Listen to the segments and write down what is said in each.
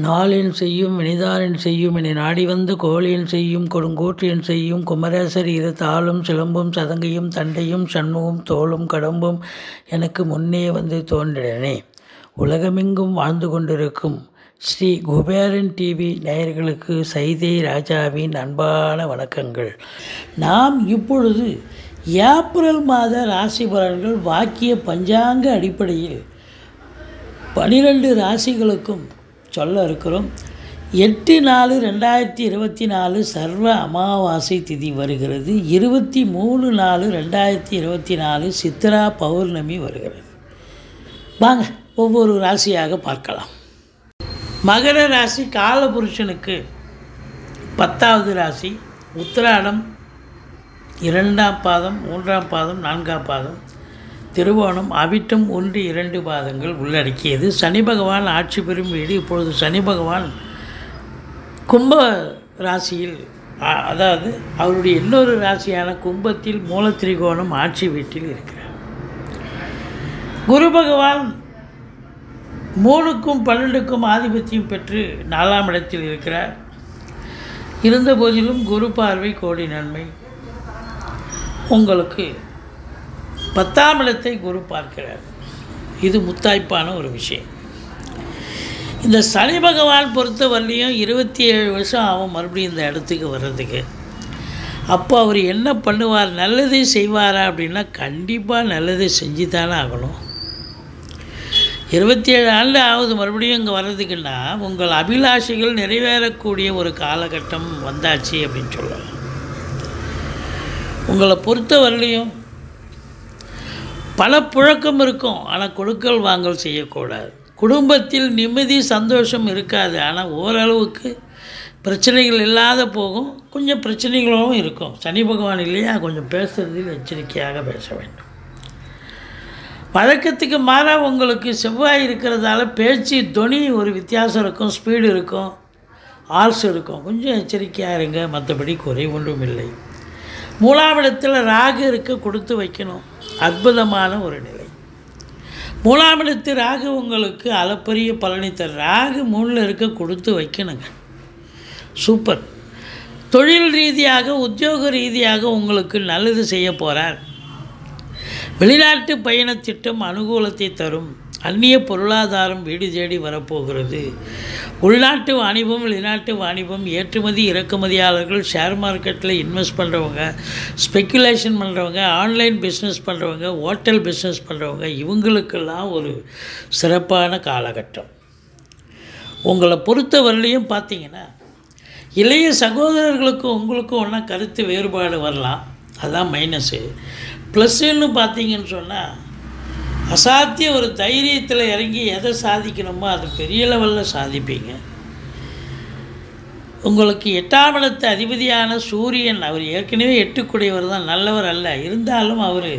நாளென் செய்யும் வினிதானென் செய்யும் என்னை நாடி வந்த கோலென் செய்யும் கொடுங்கூற்றென் செய்யும் குமரேசர் இரு தாளும் சிலம்பும் சதங்கையும் தண்டையும் சண்முகம் தோளும் கடம்பும் எனக்கு முன்னே வந்து தோன்றினே உலகமெங்கும் வாழ்ந்து கொண்டிருக்கும் ஸ்ரீ குபேரன் டிவி நேயர்களுக்கு சைதை ராஜாவின் அன்பான வணக்கங்கள் நாம் இப்பொழுது ஏப்ரல் மாத ராசி பலன்கள் வாக்கிய பஞ்சாங்க அடிப்படையில் பனிரெண்டு ராசிகளுக்கும் சொல்ல இருக்கிறோம் எட்டு நாலு ரெண்டாயிரத்தி இருபத்தி நாலு சர்வ அமாவாசை திதி வருகிறது இருபத்தி மூணு நாலு ரெண்டாயிரத்தி இருபத்தி நாலு சித்ரா பௌர்ணமி வருகிறது வாங்க ஒவ்வொரு ராசியாக பார்க்கலாம் மகர ராசி காலபுருஷனுக்கு பத்தாவது ராசி உத்திராடம் இரண்டாம் பாதம் மூன்றாம் பாதம் நான்காம் பாதம் திருவோணம் அவிட்டம் ஒன்று இரண்டு பாதங்கள் உள்ளடக்கியது சனி பகவான் ஆட்சி பெறும் வீடு இப்பொழுது சனி பகவான் கும்ப ராசியில் அ- அதாவது அவருடைய இன்னொரு ராசியான கும்பத்தில் மூலத்திரிகோணம் ஆட்சி வீட்டில் இருக்கிறார் குரு பகவான் மூணுக்கும் பன்னெண்டுக்கும் ஆதிபத்தியம் பெற்று நாலாம் இடத்தில் இருக்கிறார் இருந்த போதிலும் குரு பார்வை கோடி நன்மை உங்களுக்கு பத்தாம் இடத்தை குரு பார்க்கிறார் இது முத்தாய்ப்பான ஒரு விஷயம் இந்த சனி பகவான் பொறுத்த வரலையும் இருபத்தி ஏழு வருஷம் ஆகும் மறுபடியும் இந்த இடத்துக்கு வர்றதுக்கு அப்போ அவர் என்ன பண்ணுவார் நல்லதை செய்வாரா அப்படின்னா கண்டிப்பாக நல்லதை செஞ்சு தானே ஆகணும் இருபத்தி ஏழு ஆண்டு ஆகுது மறுபடியும் இங்கே வர்றதுக்குன்னா உங்கள் அபிலாஷைகள் நிறைவேறக்கூடிய ஒரு காலகட்டம் வந்தாச்சு அப்படின்னு சொல்லலாம் உங்களை பொறுத்த வரலையும் பல புழக்கம் இருக்கும் ஆனால் கொடுக்கல் வாங்கல் செய்யக்கூடாது குடும்பத்தில் நிம்மதி சந்தோஷம் இருக்காது ஆனால் ஓரளவுக்கு பிரச்சனைகள் இல்லாத போகும் கொஞ்சம் பிரச்சனைகளும் இருக்கும் சனி பகவான் இல்லையா கொஞ்சம் பேசுறதில் எச்சரிக்கையாக பேச வேண்டும் வழக்கத்துக்கு மாறாக உங்களுக்கு செவ்வாய் இருக்கிறதால பேச்சு தொனி ஒரு வித்தியாசம் இருக்கும் ஸ்பீடு இருக்கும் ஆல்ஸ் இருக்கும் கொஞ்சம் எச்சரிக்கையாக இருங்க மற்றபடி குறை ஒன்றும் இல்லை மூலாமிடத்தில் ராகு இருக்க கொடுத்து வைக்கணும் அற்புதமான ஒரு நிலை மூலாமிடத்து ராகு உங்களுக்கு அளப்பரிய பலனை தரும் ராகு மூணில் இருக்க கொடுத்து வைக்கணுங்க சூப்பர் தொழில் ரீதியாக உத்தியோக ரீதியாக உங்களுக்கு நல்லது செய்ய போகிறார் வெளிநாட்டு பயணத் திட்டம் அனுகூலத்தை தரும் அந்நிய பொருளாதாரம் வீடு தேடி வரப்போகிறது உள்நாட்டு வாணிபம் வெளிநாட்டு வாணிபம் ஏற்றுமதி இறக்குமதியாளர்கள் ஷேர் மார்க்கெட்டில் இன்வெஸ்ட் பண்ணுறவங்க ஸ்பெக்குலேஷன் பண்ணுறவங்க ஆன்லைன் பிஸ்னஸ் பண்ணுறவங்க ஹோட்டல் பிஸ்னஸ் பண்ணுறவங்க இவங்களுக்கெல்லாம் ஒரு சிறப்பான காலகட்டம் உங்களை பொறுத்த வரலையும் பார்த்தீங்கன்னா இளைய சகோதரர்களுக்கும் உங்களுக்கும் ஒன்றா கருத்து வேறுபாடு வரலாம் அதுதான் மைனஸு ப்ளஸ்ஸுன்னு பார்த்தீங்கன்னு சொன்னால் அசாத்திய ஒரு தைரியத்தில் இறங்கி எதை சாதிக்கணுமோ அது பெரிய லெவலில் சாதிப்பீங்க உங்களுக்கு எட்டாம் இடத்து அதிபதியான சூரியன் அவர் ஏற்கனவே எட்டுக்குடையவர் தான் நல்லவர் அல்ல இருந்தாலும் அவர்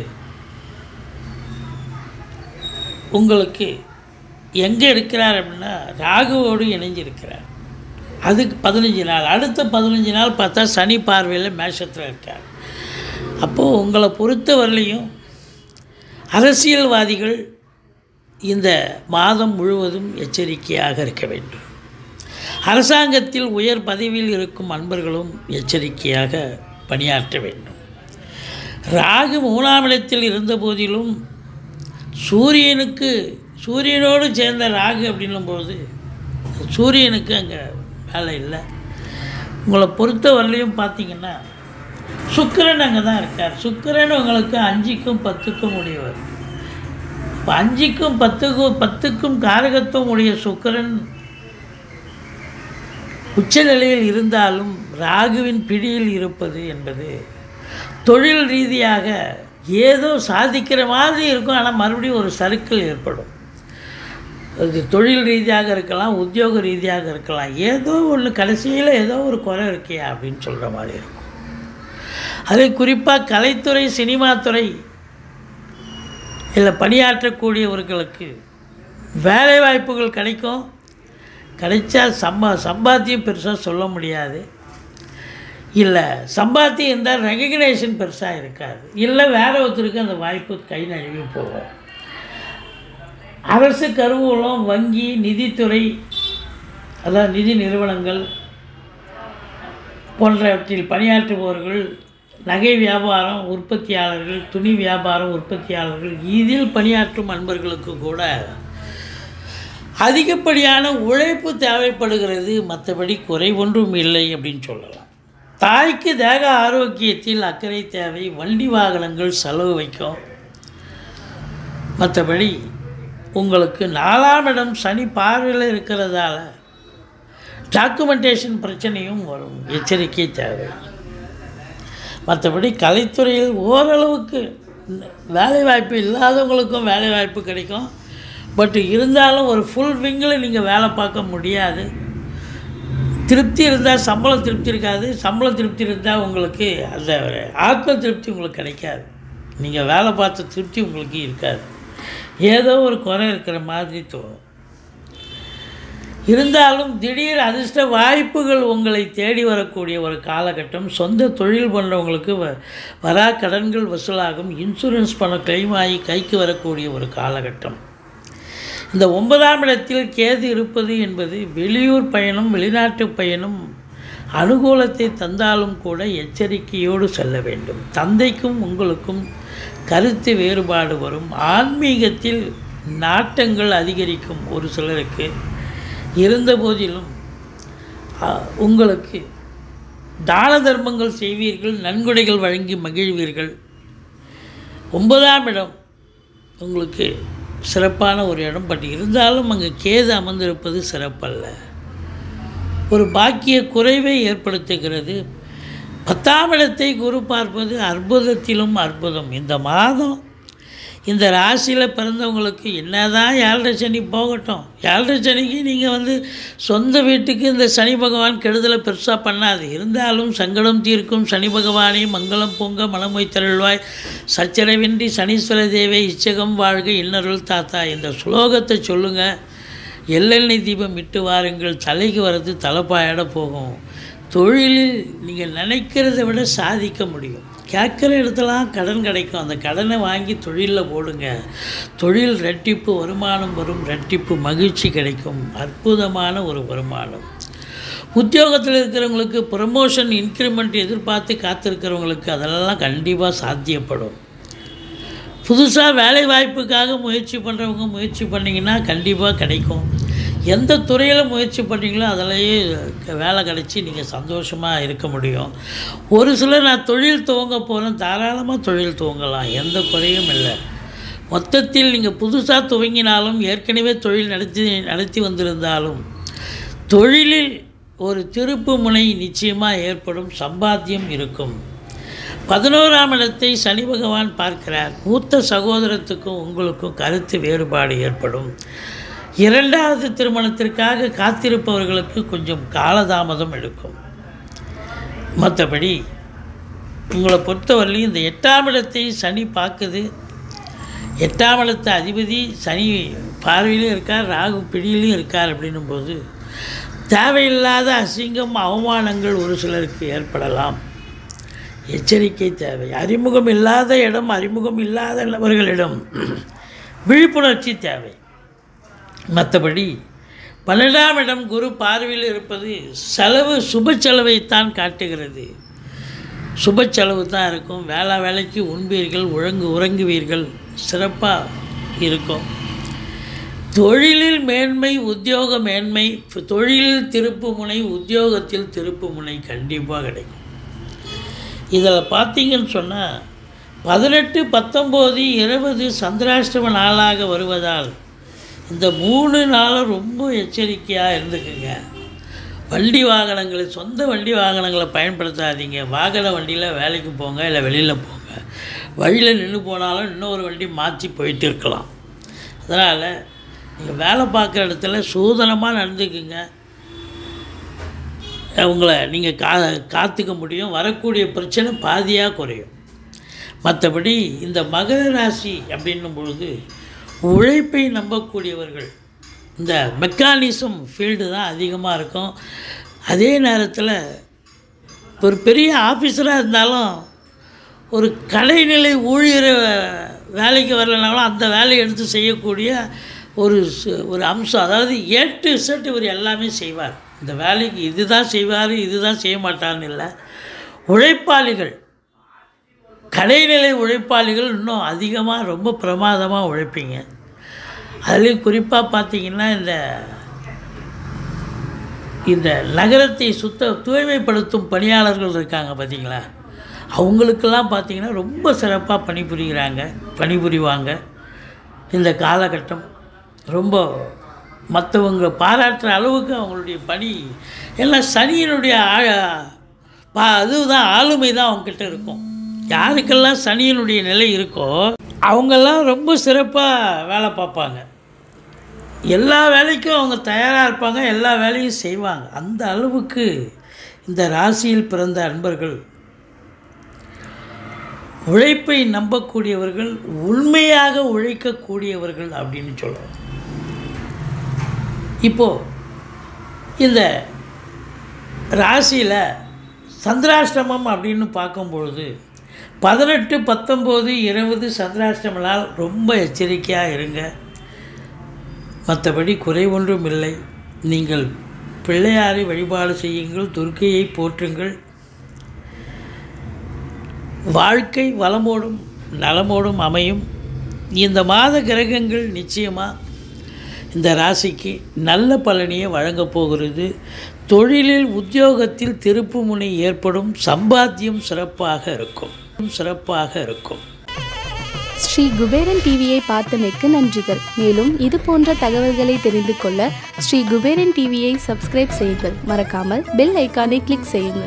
உங்களுக்கு எங்கே இருக்கிறார் அப்படின்னா ராகுவோடு இணைஞ்சிருக்கிறார் அதுக்கு பதினஞ்சு நாள் அடுத்த பதினஞ்சு நாள் பார்த்தா சனி பார்வையில் மேஷத்தில் இருக்கார் அப்போது உங்களை பொறுத்த வரலையும் அரசியல்வாதிகள் இந்த மாதம் முழுவதும் எச்சரிக்கையாக இருக்க வேண்டும் அரசாங்கத்தில் உயர் பதவியில் இருக்கும் அன்பர்களும் எச்சரிக்கையாக பணியாற்ற வேண்டும் ராகு மூணாம் இடத்தில் இருந்த போதிலும் சூரியனுக்கு சூரியனோடு சேர்ந்த ராகு அப்படின்னும்போது சூரியனுக்கு அங்கே வேலை இல்லை உங்களை பொறுத்த வரலையும் பார்த்தீங்கன்னா சுக்கிரன் அங்கே தான் இருக்கார் சுக்கிரன் உங்களுக்கு அஞ்சுக்கும் பத்துக்கும் உடையவர் இப்போ அஞ்சுக்கும் பத்துக்கும் பத்துக்கும் காரகத்துவம் உடைய சுக்கிரன் உச்சநிலையில் இருந்தாலும் ராகுவின் பிடியில் இருப்பது என்பது தொழில் ரீதியாக ஏதோ சாதிக்கிற மாதிரி இருக்கும் ஆனால் மறுபடியும் ஒரு சர்க்கிள் ஏற்படும் அது தொழில் ரீதியாக இருக்கலாம் உத்தியோக ரீதியாக இருக்கலாம் ஏதோ ஒன்று கடைசியில் ஏதோ ஒரு குறை இருக்கியா அப்படின்னு சொல்கிற மாதிரி இருக்கும் அது குறிப்பாக கலைத்துறை சினிமாத்துறை இதில் பணியாற்றக்கூடியவர்களுக்கு வேலை வாய்ப்புகள் கிடைக்கும் கிடைச்சா சம்பா சம்பாத்தியம் பெருசாக சொல்ல முடியாது இல்லை சம்பாத்தியம் இருந்தால் ரெகக்னேஷன் பெருசாக இருக்காது இல்லை வேற ஒருத்தருக்கு அந்த வாய்ப்பு கை நழுவி போகும் அரசு கருவூலம் வங்கி நிதித்துறை அதாவது நிதி நிறுவனங்கள் போன்றவற்றில் பணியாற்றுபவர்கள் நகை வியாபாரம் உற்பத்தியாளர்கள் துணி வியாபாரம் உற்பத்தியாளர்கள் இதில் பணியாற்றும் அன்பர்களுக்கு கூட அதிகப்படியான உழைப்பு தேவைப்படுகிறது மற்றபடி குறை ஒன்றும் இல்லை அப்படின்னு சொல்லலாம் தாய்க்கு தேக ஆரோக்கியத்தில் அக்கறை தேவை வண்டி வாகனங்கள் செலவு வைக்கும் மற்றபடி உங்களுக்கு நாலாம் இடம் சனி பார்வையில் இருக்கிறதால டாக்குமெண்டேஷன் பிரச்சனையும் வரும் எச்சரிக்கை தேவை மற்றபடி கலைத்துறையில் ஓரளவுக்கு வேலைவாய்ப்பு இல்லாதவங்களுக்கும் வேலைவாய்ப்பு கிடைக்கும் பட் இருந்தாலும் ஒரு ஃபுல் விங்கில் நீங்கள் வேலை பார்க்க முடியாது திருப்தி இருந்தால் சம்பளம் திருப்தி இருக்காது சம்பளம் திருப்தி இருந்தால் உங்களுக்கு அந்த ஆட்கள் திருப்தி உங்களுக்கு கிடைக்காது நீங்கள் வேலை பார்த்த திருப்தி உங்களுக்கு இருக்காது ஏதோ ஒரு குறை இருக்கிற மாதிரி தோணும் இருந்தாலும் திடீர் அதிர்ஷ்ட வாய்ப்புகள் உங்களை தேடி வரக்கூடிய ஒரு காலகட்டம் சொந்த தொழில் பண்ணுறவங்களுக்கு வ வரா கடன்கள் வசூலாகும் இன்சூரன்ஸ் பணம் கிளைம் ஆகி கைக்கு வரக்கூடிய ஒரு காலகட்டம் இந்த ஒன்பதாம் இடத்தில் கேது இருப்பது என்பது வெளியூர் பயணம் வெளிநாட்டு பயணம் அனுகூலத்தை தந்தாலும் கூட எச்சரிக்கையோடு செல்ல வேண்டும் தந்தைக்கும் உங்களுக்கும் கருத்து வேறுபாடு வரும் ஆன்மீகத்தில் நாட்டங்கள் அதிகரிக்கும் ஒரு சிலருக்கு இருந்த போதிலும் உங்களுக்கு தான தர்மங்கள் செய்வீர்கள் நன்கொடைகள் வழங்கி மகிழ்வீர்கள் ஒன்பதாம் இடம் உங்களுக்கு சிறப்பான ஒரு இடம் பட் இருந்தாலும் அங்கே கேது அமர்ந்திருப்பது சிறப்பல்ல ஒரு பாக்கிய குறைவை ஏற்படுத்துகிறது பத்தாம் இடத்தை குரு பார்ப்பது அற்புதத்திலும் அற்புதம் இந்த மாதம் இந்த ராசியில் பிறந்தவங்களுக்கு என்ன தான் ஏழரை சனி போகட்டும் ஏழரை சனிக்கு நீங்கள் வந்து சொந்த வீட்டுக்கு இந்த சனி பகவான் கெடுதலை பெருசாக பண்ணாது இருந்தாலும் சங்கடம் தீர்க்கும் சனி பகவானே மங்களம் பொங்க மனமொய் தருள்வாய் சச்சரவின்றி சனீஸ்வர தேவை இச்சகம் வாழ்க இன்னருள் தாத்தா இந்த ஸ்லோகத்தை சொல்லுங்கள் எள்ளெண்ணெய் தீபம் இட்டு வாருங்கள் தலைக்கு வர்றது தலைப்பாயிட போகும் தொழிலில் நீங்கள் நினைக்கிறத விட சாதிக்க முடியும் கேட்குற இடத்துலாம் கடன் கிடைக்கும் அந்த கடனை வாங்கி தொழிலில் போடுங்க தொழில் ரெட்டிப்பு வருமானம் வரும் ரெட்டிப்பு மகிழ்ச்சி கிடைக்கும் அற்புதமான ஒரு வருமானம் உத்தியோகத்தில் இருக்கிறவங்களுக்கு ப்ரமோஷன் இன்க்ரிமெண்ட் எதிர்பார்த்து காத்திருக்கிறவங்களுக்கு அதெல்லாம் கண்டிப்பாக சாத்தியப்படும் புதுசாக வேலை வாய்ப்புக்காக முயற்சி பண்ணுறவங்க முயற்சி பண்ணிங்கன்னா கண்டிப்பாக கிடைக்கும் எந்த துறையில் முயற்சி பண்ணுறீங்களோ அதிலேயே வேலை கிடச்சி நீங்கள் சந்தோஷமாக இருக்க முடியும் ஒரு சிலர் நான் தொழில் துவங்க போகிறேன் தாராளமாக தொழில் துவங்கலாம் எந்த குறையும் இல்லை மொத்தத்தில் நீங்கள் புதுசாக துவங்கினாலும் ஏற்கனவே தொழில் நடத்தி நடத்தி வந்திருந்தாலும் தொழிலில் ஒரு திருப்பு முனை நிச்சயமாக ஏற்படும் சம்பாத்தியம் இருக்கும் பதினோராம் இடத்தை சனி பகவான் பார்க்கிறார் மூத்த சகோதரத்துக்கும் உங்களுக்கும் கருத்து வேறுபாடு ஏற்படும் இரண்டாவது திருமணத்திற்காக காத்திருப்பவர்களுக்கு கொஞ்சம் காலதாமதம் எடுக்கும் மற்றபடி உங்களை பொறுத்தவரையிலும் இந்த எட்டாம் இடத்தை சனி பார்க்குது எட்டாம் இடத்து அதிபதி சனி பார்வையிலும் இருக்கார் ராகு பிடியிலும் இருக்கார் அப்படின்னும் போது தேவையில்லாத அசிங்கம் அவமானங்கள் ஒரு சிலருக்கு ஏற்படலாம் எச்சரிக்கை தேவை அறிமுகம் இல்லாத இடம் அறிமுகம் இல்லாதவர்களிடம் விழிப்புணர்ச்சி தேவை மற்றபடி பன்னெண்டாம் இடம் குரு பார்வையில் இருப்பது செலவு சுப செலவைத்தான் காட்டுகிறது சுப செலவு தான் இருக்கும் வேளா வேலைக்கு உண்பீர்கள் ஒழுங்கு உறங்குவீர்கள் சிறப்பாக இருக்கும் தொழிலில் மேன்மை உத்தியோக மேன்மை தொழிலில் திருப்பு முனை உத்தியோகத்தில் திருப்பு முனை கண்டிப்பாக கிடைக்கும் இதில் பார்த்தீங்கன்னு சொன்னால் பதினெட்டு பத்தொம்போது இருபது சந்திராஷ்டம நாளாக வருவதால் இந்த மூணு நாளும் ரொம்ப எச்சரிக்கையாக இருந்துக்குங்க வண்டி வாகனங்களை சொந்த வண்டி வாகனங்களை பயன்படுத்தாதீங்க வாகன வண்டியில் வேலைக்கு போங்க இல்லை வெளியில் போங்க வழியில் நின்று போனாலும் இன்னொரு வண்டி மாற்றி போயிட்டு இருக்கலாம் அதனால் நீங்கள் வேலை பார்க்குற இடத்துல சூதனமாக நடந்துக்குங்க உங்களை நீங்கள் கா காத்துக்க முடியும் வரக்கூடிய பிரச்சனை பாதியாக குறையும் மற்றபடி இந்த மகர ராசி அப்படின்னும் பொழுது உழைப்பை நம்பக்கூடியவர்கள் இந்த மெக்கானிசம் ஃபீல்டு தான் அதிகமாக இருக்கும் அதே நேரத்தில் ஒரு பெரிய ஆஃபீஸராக இருந்தாலும் ஒரு கடைநிலை ஊழியரை வேலைக்கு வரலனாலும் அந்த வேலையை எடுத்து செய்யக்கூடிய ஒரு சு- ஒரு அம்சம் அதாவது ஏ டு செட் இவர் எல்லாமே செய்வார் இந்த வேலைக்கு இதுதான் செய்வார் இதுதான் செய்ய மாட்டார்னு இல்லை உழைப்பாளிகள் கடைநிலை உழைப்பாளிகள் இன்னும் அதிகமாக ரொம்ப பிரமாதமாக உழைப்பீங்க அதுலேயும் குறிப்பாக பார்த்தீங்கன்னா இந்த இந்த நகரத்தை சுத்த தூய்மைப்படுத்தும் பணியாளர்கள் இருக்காங்க பார்த்தீங்களா அவங்களுக்கெல்லாம் பார்த்தீங்கன்னா ரொம்ப சிறப்பாக பணிபுரிகிறாங்க பணிபுரிவாங்க இந்த காலகட்டம் ரொம்ப மற்றவங்க பாராட்டுற அளவுக்கு அவங்களுடைய பணி எல்லாம் சனியினுடைய ஆ- பா அதுதான் ஆளுமை தான் அவங்கக்கிட்ட இருக்கும் யாருக்கெல்லாம் சனியினுடைய நிலை இருக்கோ அவங்கெல்லாம் ரொம்ப சிறப்பாக வேலை பார்ப்பாங்க எல்லா வேலைக்கும் அவங்க தயாராக இருப்பாங்க எல்லா வேலையும் செய்வாங்க அந்த அளவுக்கு இந்த ராசியில் பிறந்த அன்பர்கள் உழைப்பை நம்பக்கூடியவர்கள் உண்மையாக உழைக்கக்கூடியவர்கள் அப்படின்னு சொல்லுவோம் இப்போது இந்த ராசியில் சந்திராஷ்டமம் அப்படின்னு பார்க்கும்பொழுது பதினெட்டு பத்தொம்போது இருபது சந்திராஷ்டம நாள் ரொம்ப எச்சரிக்கையாக இருங்க மற்றபடி குறை ஒன்றும் இல்லை நீங்கள் பிள்ளையாரை வழிபாடு செய்யுங்கள் துர்க்கையை போற்றுங்கள் வாழ்க்கை வளமோடும் நலமோடும் அமையும் இந்த மாத கிரகங்கள் நிச்சயமாக இந்த ராசிக்கு நல்ல பலனையே வழங்கப் போகிறது தொழிலில் உத்தியோகத்தில் திருப்புமுனை ஏற்படும் சம்பாத்தியம் சிறப்பாக இருக்கும் சிறப்பாக இருக்கும் ஸ்ரீ குபேரன் டிவியை பார்த்தமைக்கு நன்றிகள் மேலும் இது போன்ற தகவல்களை தெரிந்து கொள்ள ஸ்ரீ குபேரன் டிவியை சப்ஸ்கிரைப் செய்யுங்கள் மறக்காமல் பெல் ஐக்கானை கிளிக் செய்யுங்கள்